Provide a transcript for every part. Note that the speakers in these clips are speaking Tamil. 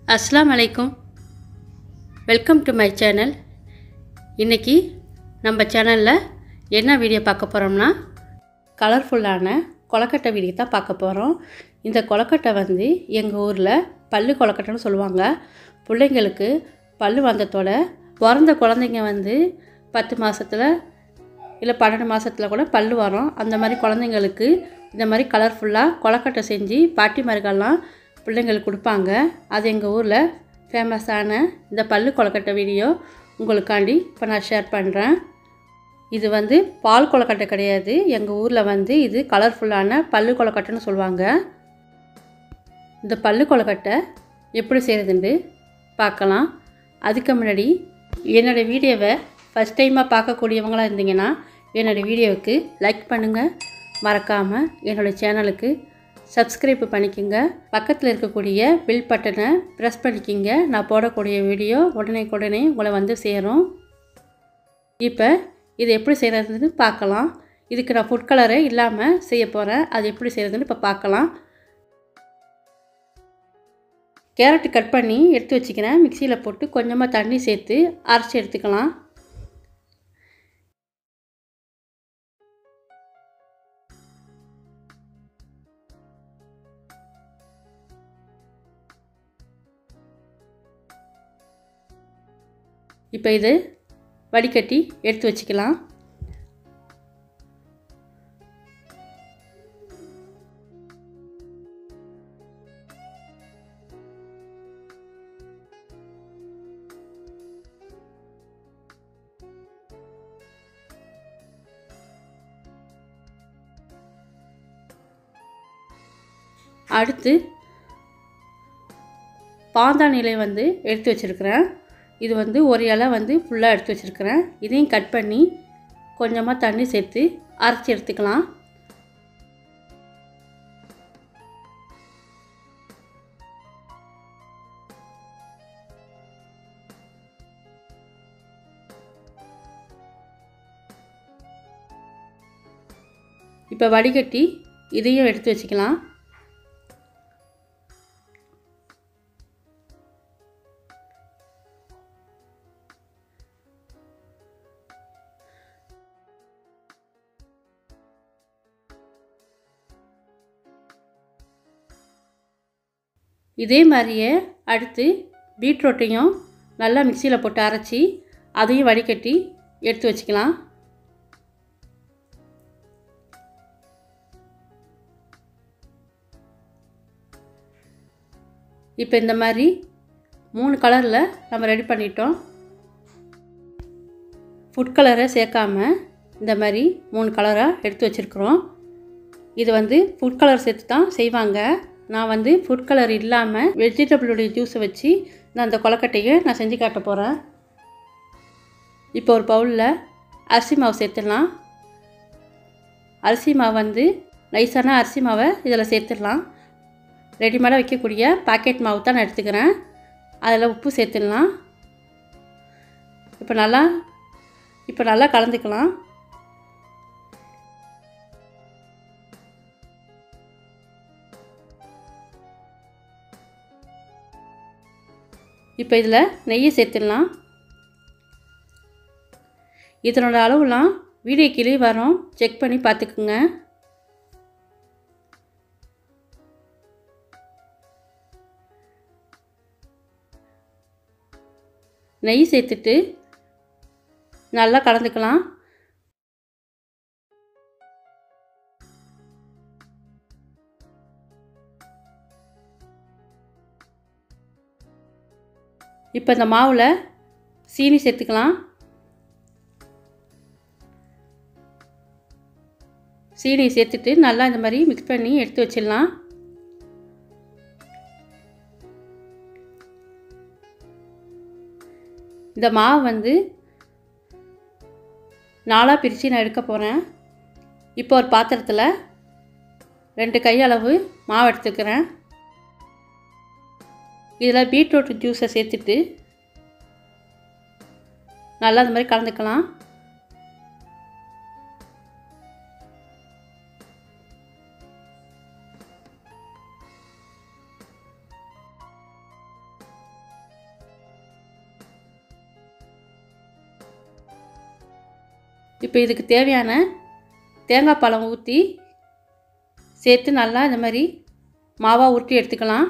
அஸ்ஸலாமு அலைக்கும் வெல்கம் டு மை சேனல் இன்றைக்கி நம்ம சேனலில் என்ன வீடியோ பார்க்க போகிறோம்னா கலர்ஃபுல்லான கொலக்கட்டை வீடியோ தான் பார்க்க போகிறோம் இந்த கொலக்கட்டை வந்து எங்கள் ஊரில் பல்லு கொலக்கட்டைன்னு சொல்லுவாங்க பிள்ளைங்களுக்கு பல்லு வந்ததோட பிறந்த குழந்தைங்க வந்து பத்து மாதத்தில் இல்லை பன்னெண்டு மாதத்தில் கூட பல்லு வரும் அந்த மாதிரி குழந்தைங்களுக்கு இந்த மாதிரி கலர்ஃபுல்லாக கொலக்கட்டை செஞ்சு பாட்டிமார்கள்லாம் பிள்ளைங்களுக்கு கொடுப்பாங்க அது எங்கள் ஊரில் ஃபேமஸான இந்த பல்லு கொலக்கட்டை வீடியோ உங்களுக்காண்டி இப்போ நான் ஷேர் பண்ணுறேன் இது வந்து பால் கொலக்கட்டை கிடையாது எங்கள் ஊரில் வந்து இது கலர்ஃபுல்லான பல்லு கொலக்கட்டைன்னு சொல்லுவாங்க இந்த பல்லு கொலக்கட்டை எப்படி செய்கிறதுன்னு பார்க்கலாம் அதுக்கு முன்னாடி என்னோடய வீடியோவை ஃபஸ்ட் டைமாக பார்க்கக்கூடியவங்களாக இருந்தீங்கன்னா என்னோடய வீடியோவுக்கு லைக் பண்ணுங்கள் மறக்காமல் என்னோடய சேனலுக்கு சப்ஸ்கிரைப் பண்ணிக்கோங்க பக்கத்தில் இருக்கக்கூடிய பில் பட்டனை ப்ரெஸ் பண்ணிக்கிங்க நான் போடக்கூடிய வீடியோ உடனே உடனே உங்களை வந்து சேரும் இப்போ இது எப்படி செய்கிறதுன்னு பார்க்கலாம் இதுக்கு நான் ஃபுட் கலரே இல்லாமல் செய்ய போகிறேன் அது எப்படி செய்கிறதுன்னு இப்போ பார்க்கலாம் கேரட்டு கட் பண்ணி எடுத்து வச்சுக்கிறேன் மிக்சியில் போட்டு கொஞ்சமாக தண்ணி சேர்த்து அரைச்சி எடுத்துக்கலாம் இப்போ இது வடிகட்டி எடுத்து வச்சுக்கலாம் அடுத்து பாந்தான் இலை வந்து எடுத்து வச்சுருக்கிறேன் இது வந்து ஒரு இலை வந்து ஃபுல்லாக எடுத்து வச்சுருக்கிறேன் இதையும் கட் பண்ணி கொஞ்சமாக தண்ணி சேர்த்து அரைச்சி எடுத்துக்கலாம் இப்போ வடிகட்டி இதையும் எடுத்து வச்சுக்கலாம் இதே மாதிரியே அடுத்து பீட்ரூட்டையும் நல்லா மிக்சியில் போட்டு அரைச்சி அதையும் வடிகட்டி எடுத்து வச்சுக்கலாம் இப்போ இந்த மாதிரி மூணு கலரில் நம்ம ரெடி பண்ணிட்டோம் ஃபுட் கலரை சேர்க்காம இந்த மாதிரி மூணு கலராக எடுத்து வச்சுருக்குறோம் இது வந்து ஃபுட் கலர் சேர்த்து தான் செய்வாங்க நான் வந்து ஃபுட் கலர் இல்லாமல் வெஜிடபிளுடைய ஜூஸை வச்சு நான் அந்த கொலக்கட்டையை நான் செஞ்சு காட்ட போகிறேன் இப்போ ஒரு பவுலில் அரிசி மாவு சேர்த்துடலாம் அரிசி மாவு வந்து நைஸான அரிசி மாவை இதில் சேர்த்துடலாம் ரெடிமேடாக வைக்கக்கூடிய பாக்கெட் மாவு தான் நான் எடுத்துக்கிறேன் அதில் உப்பு சேர்த்துடலாம் இப்போ நல்லா இப்போ நல்லா கலந்துக்கலாம் இப்போ இதில் நெய்யை சேர்த்துடலாம் இதனோட அளவுலாம் வீடியோ கீழே வரும் செக் பண்ணி பார்த்துக்குங்க நெய் சேர்த்துட்டு நல்லா கலந்துக்கலாம் இப்போ இந்த மாவில் சீனி சேர்த்துக்கலாம் சீனி சேர்த்துட்டு நல்லா இந்த மாதிரி மிக்ஸ் பண்ணி எடுத்து வச்சிடலாம் இந்த மாவு வந்து நாலாக பிரித்து நான் எடுக்க போகிறேன் இப்போ ஒரு பாத்திரத்தில் ரெண்டு கையளவு மாவு எடுத்துக்கிறேன் இதில் பீட்ரூட் ஜூஸை சேர்த்துட்டு நல்லா இந்த மாதிரி கலந்துக்கலாம் இப்போ இதுக்கு தேவையான தேங்காய் பழம் ஊற்றி சேர்த்து நல்லா இந்த மாதிரி மாவாக உருட்டி எடுத்துக்கலாம்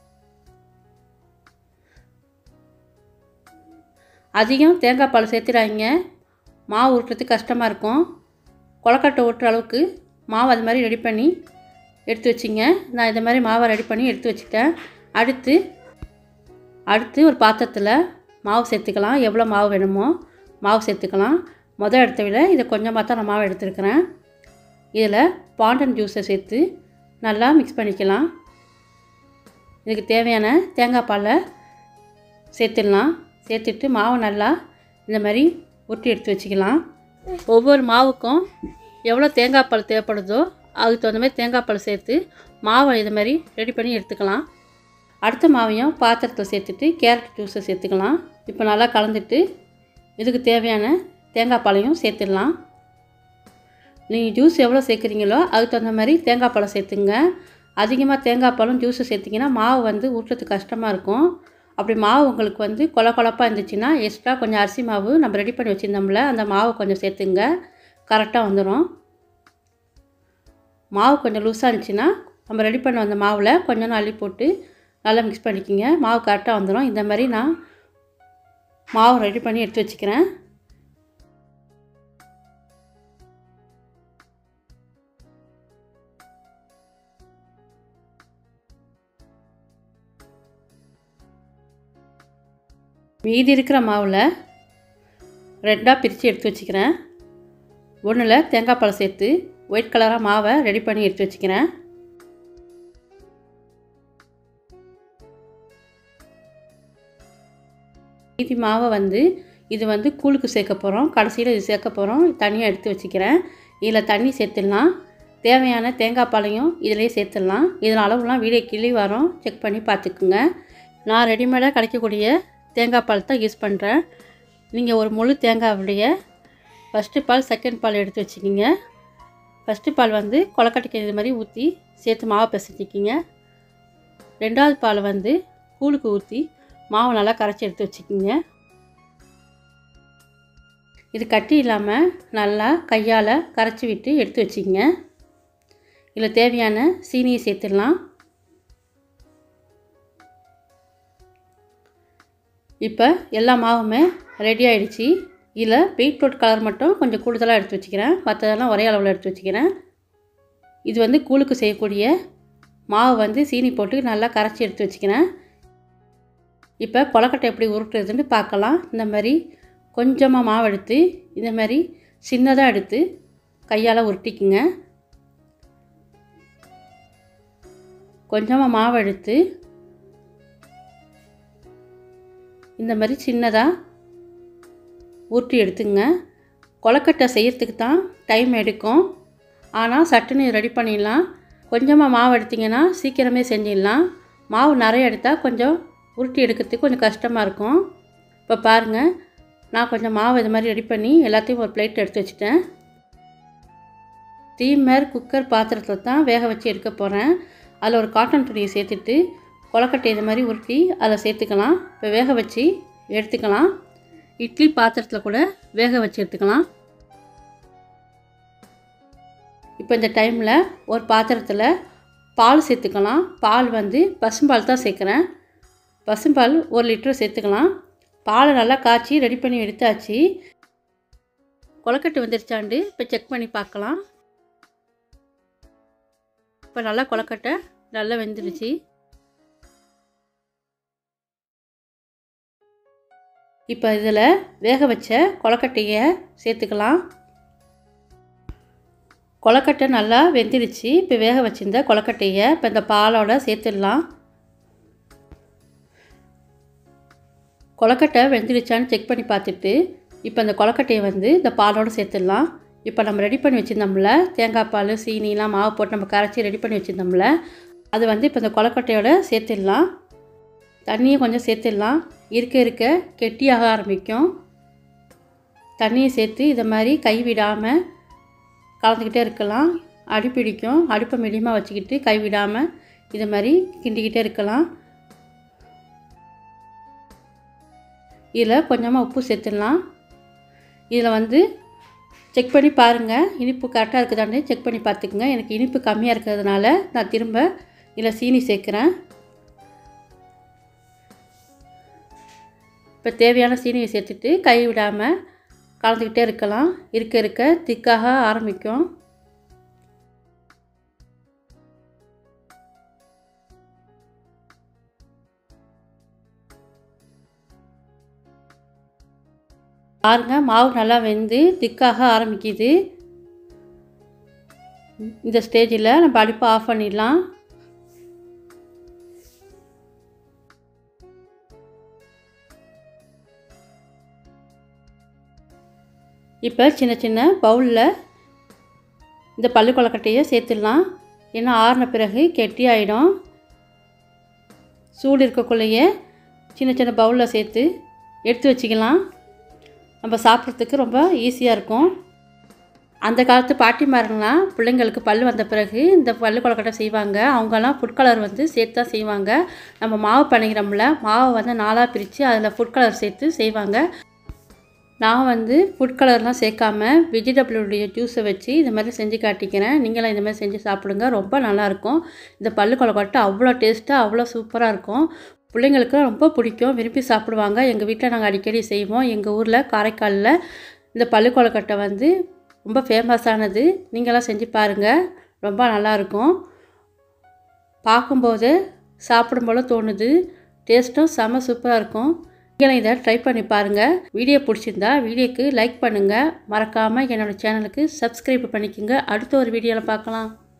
அதிகம் தேங்காய் பால் சேர்த்துடாதீங்க மாவு உருட்டுறதுக்கு கஷ்டமாக இருக்கும் கொலக்கட்டை ஊட்டுற அளவுக்கு மாவு அது மாதிரி ரெடி பண்ணி எடுத்து வச்சிங்க நான் இந்த மாதிரி மாவை ரெடி பண்ணி எடுத்து வச்சுட்டேன் அடுத்து அடுத்து ஒரு பாத்திரத்தில் மாவு சேர்த்துக்கலாம் எவ்வளோ மாவு வேணுமோ மாவு சேர்த்துக்கலாம் மொதல் எடுத்த விட இதை கொஞ்சமாக தான் நான் மாவு எடுத்துருக்கிறேன் இதில் பாண்டன் ஜூஸை சேர்த்து நல்லா மிக்ஸ் பண்ணிக்கலாம் இதுக்கு தேவையான தேங்காய் பாலை சேர்த்துடலாம் சேர்த்துட்டு மாவு நல்லா இந்த மாதிரி உருட்டி எடுத்து வச்சுக்கலாம் ஒவ்வொரு மாவுக்கும் எவ்வளோ தேங்காய் பால் தேவைப்படுதோ அதுக்கு தகுந்த மாதிரி தேங்காய் பால் சேர்த்து மாவை இது மாதிரி ரெடி பண்ணி எடுத்துக்கலாம் அடுத்த மாவையும் பாத்திரத்தில் சேர்த்துட்டு கேரட் ஜூஸை சேர்த்துக்கலாம் இப்போ நல்லா கலந்துட்டு இதுக்கு தேவையான தேங்காய் பாலையும் சேர்த்துடலாம் நீங்கள் ஜூஸ் எவ்வளோ சேர்க்குறீங்களோ அதுக்கு தகுந்த மாதிரி தேங்காய் பழம் சேர்த்துங்க அதிகமாக தேங்காய் பழம் ஜூஸை சேர்த்திங்கன்னா மாவு வந்து ஊட்டுறதுக்கு கஷ்டமாக இருக்கும் அப்படி மாவு உங்களுக்கு வந்து கொல கொலப்பாக இருந்துச்சுன்னா எக்ஸ்ட்ரா கொஞ்சம் அரிசி மாவு நம்ம ரெடி பண்ணி வச்சுருந்தோம்ல அந்த மாவு கொஞ்சம் சேர்த்துங்க கரெக்டாக வந்துடும் மாவு கொஞ்சம் லூஸாக இருந்துச்சுன்னா நம்ம ரெடி பண்ண வந்த மாவில் கொஞ்சம் அள்ளி போட்டு நல்லா மிக்ஸ் பண்ணிக்கோங்க மாவு கரெக்டாக வந்துடும் இந்த மாதிரி நான் மாவு ரெடி பண்ணி எடுத்து வச்சுக்கிறேன் மீதி இருக்கிற மாவில் ரெண்டாக பிரித்து எடுத்து வச்சுக்கிறேன் ஒன்றில் தேங்காய் பழம் சேர்த்து ஒயிட் கலராக மாவை ரெடி பண்ணி எடுத்து வச்சுக்கிறேன் மீதி மாவை வந்து இது வந்து கூழுக்கு சேர்க்க போகிறோம் கடைசியில் இது சேர்க்க போகிறோம் தனியாக எடுத்து வச்சுக்கிறேன் இதில் தண்ணி சேர்த்துடலாம் தேவையான தேங்காய் பாலையும் இதிலே சேர்த்துடலாம் இதில் அளவுலாம் வீடியோ கிளி வரும் செக் பண்ணி பார்த்துக்குங்க நான் ரெடிமேடாக கிடைக்கக்கூடிய தேங்காய் பால் தான் யூஸ் பண்ணுறேன் நீங்கள் ஒரு முழு தேங்காவுடைய ஃபஸ்ட்டு பால் செகண்ட் பால் எடுத்து வச்சுக்கிங்க ஃபஸ்ட்டு பால் வந்து கொலக்கட்டைக்கு இது மாதிரி ஊற்றி சேர்த்து மாவை பிசைச்சிக்கிங்க ரெண்டாவது பால் வந்து கூழுக்கு ஊற்றி மாவு நல்லா கரைச்சி எடுத்து வச்சுக்கிங்க இது கட்டி இல்லாமல் நல்லா கையால் கரைச்சி விட்டு எடுத்து வச்சுக்கிங்க இதில் தேவையான சீனியை சேர்த்துடலாம் இப்போ எல்லா மாவுமே ரெடி ஆகிடுச்சி இதில் பீட்ரூட் கலர் மட்டும் கொஞ்சம் கூடுதலாக எடுத்து வச்சுக்கிறேன் மற்றதெல்லாம் ஒரே அளவில் எடுத்து வச்சுக்கிறேன் இது வந்து கூழுக்கு செய்யக்கூடிய மாவு வந்து சீனி போட்டு நல்லா கரைச்சி எடுத்து வச்சுக்கிறேன் இப்போ கொலக்கட்டை எப்படி உருட்டுறதுன்னு பார்க்கலாம் இந்த மாதிரி கொஞ்சமாக மாவு எடுத்து இந்த மாதிரி சின்னதாக எடுத்து கையால் உருட்டிக்குங்க கொஞ்சமாக மாவு எடுத்து இந்த மாதிரி சின்னதாக உருட்டி எடுத்துங்க கொலக்கட்டை செய்கிறதுக்கு தான் டைம் எடுக்கும் ஆனால் சட்டுன்னு ரெடி பண்ணிடலாம் கொஞ்சமாக மாவு எடுத்திங்கன்னா சீக்கிரமே செஞ்சிடலாம் மாவு நிறைய எடுத்தால் கொஞ்சம் உருட்டி எடுக்கிறதுக்கு கொஞ்சம் கஷ்டமாக இருக்கும் இப்போ பாருங்கள் நான் கொஞ்சம் மாவு இது மாதிரி ரெடி பண்ணி எல்லாத்தையும் ஒரு பிளேட் எடுத்து வச்சுட்டேன் ஸ்டீமர் குக்கர் பாத்திரத்தில் தான் வேக வச்சு எடுக்க போகிறேன் அதில் ஒரு காட்டன் துணியை சேர்த்துட்டு கொலக்கட்டை இது மாதிரி உருட்டி அதில் சேர்த்துக்கலாம் இப்போ வேக வச்சு எடுத்துக்கலாம் இட்லி பாத்திரத்தில் கூட வேக வச்சு எடுத்துக்கலாம் இப்போ இந்த டைமில் ஒரு பாத்திரத்தில் பால் சேர்த்துக்கலாம் பால் வந்து பசும்பால் தான் சேர்க்குறேன் பசும்பால் ஒரு லிட்டர் சேர்த்துக்கலாம் பாலை நல்லா காய்ச்சி ரெடி பண்ணி எடுத்தாச்சு கொலக்கட்டை வந்துருச்சாண்டு இப்போ செக் பண்ணி பார்க்கலாம் இப்போ நல்லா கொலக்கட்டை நல்லா வெந்துடுச்சு இப்போ இதில் வேக வச்ச கொலக்கட்டையை சேர்த்துக்கலாம் கொலக்கட்டை நல்லா வெந்துடுச்சு இப்போ வேக வச்சிருந்த கொலக்கட்டையை இப்போ இந்த பாலோட சேர்த்துடலாம் கொலக்கட்டை வெந்துடுச்சான்னு செக் பண்ணி பார்த்துட்டு இப்போ இந்த கொலக்கட்டையை வந்து இந்த பாலோடு சேர்த்துடலாம் இப்போ நம்ம ரெடி பண்ணி வச்சுருந்தோம்ல தேங்காய் பால் சீனிலாம் மாவு போட்டு நம்ம கரைச்சி ரெடி பண்ணி வச்சுருந்தோம்ல அது வந்து இப்போ இந்த கொலக்கட்டையோட சேர்த்துடலாம் தண்ணியை கொஞ்சம் சேர்த்துடலாம் இருக்க இருக்க கெட்டியாக ஆரம்பிக்கும் தண்ணியை சேர்த்து இதை மாதிரி கை விடாமல் கலந்துக்கிட்டே இருக்கலாம் அடி பிடிக்கும் அடுப்பை மீடியமாக வச்சுக்கிட்டு கை விடாமல் இதை மாதிரி கிண்டிக்கிட்டே இருக்கலாம் இதில் கொஞ்சமாக உப்பு சேர்த்துடலாம் இதில் வந்து செக் பண்ணி பாருங்கள் இனிப்பு கரெக்டாக இருக்குதான்னு செக் பண்ணி பார்த்துக்குங்க எனக்கு இனிப்பு கம்மியாக இருக்கிறதுனால நான் திரும்ப இதில் சீனி சேர்க்குறேன் இப்போ தேவையான சீனியை சேர்த்துட்டு கை விடாமல் கலந்துக்கிட்டே இருக்கலாம் இருக்க இருக்க திக்காக ஆரம்பிக்கும் பாருங்க மாவு நல்லா வெந்து திக்காக ஆரம்பிக்குது இந்த ஸ்டேஜில் நம்ம அடுப்பை ஆஃப் பண்ணிடலாம் இப்போ சின்ன சின்ன பவுலில் இந்த பல்லு கொலக்கட்டையை சேர்த்துடலாம் ஏன்னா ஆறின பிறகு கெட்டி ஆகிடும் சூடு இருக்கக்குள்ளேயே சின்ன சின்ன பவுலில் சேர்த்து எடுத்து வச்சுக்கலாம் நம்ம சாப்பிட்றதுக்கு ரொம்ப ஈஸியாக இருக்கும் அந்த காலத்து பாட்டிமாருங்களாம் பிள்ளைங்களுக்கு பல் வந்த பிறகு இந்த பல்லு கொலக்கட்டை செய்வாங்க அவங்கெல்லாம் ஃபுட் கலர் வந்து சேர்த்து தான் செய்வாங்க நம்ம மாவு பண்ணிக்கிறோம்ல மாவை வந்து நாலாக பிரித்து அதில் ஃபுட் கலர் சேர்த்து செய்வாங்க நான் வந்து ஃபுட் கலர்லாம் சேர்க்காம வெஜிடபிளுடைய ஜூஸை வச்சு இந்த மாதிரி செஞ்சு காட்டிக்கிறேன் நீங்களும் இந்த மாதிரி செஞ்சு சாப்பிடுங்க ரொம்ப நல்லாயிருக்கும் இந்த பல்லு கொலக்கட்டை அவ்வளோ டேஸ்ட்டாக அவ்வளோ சூப்பராக இருக்கும் பிள்ளைங்களுக்கு ரொம்ப பிடிக்கும் விரும்பி சாப்பிடுவாங்க எங்கள் வீட்டில் நாங்கள் அடிக்கடி செய்வோம் எங்கள் ஊரில் காரைக்காலில் இந்த பல்லு கொலக்கட்டை வந்து ரொம்ப ஃபேமஸானது நீங்களாம் செஞ்சு பாருங்கள் ரொம்ப நல்லாயிருக்கும் பார்க்கும்போது சாப்பிடும் போல தோணுது டேஸ்ட்டும் செம்ம சூப்பராக இருக்கும் நீங்களும் இதை ட்ரை பண்ணி பாருங்கள் வீடியோ பிடிச்சிருந்தா வீடியோக்கு லைக் பண்ணுங்கள் மறக்காமல் என்னோடய சேனலுக்கு சப்ஸ்கிரைப் பண்ணிக்கோங்க அடுத்த ஒரு வீடியோவில் பார்க்கலாம்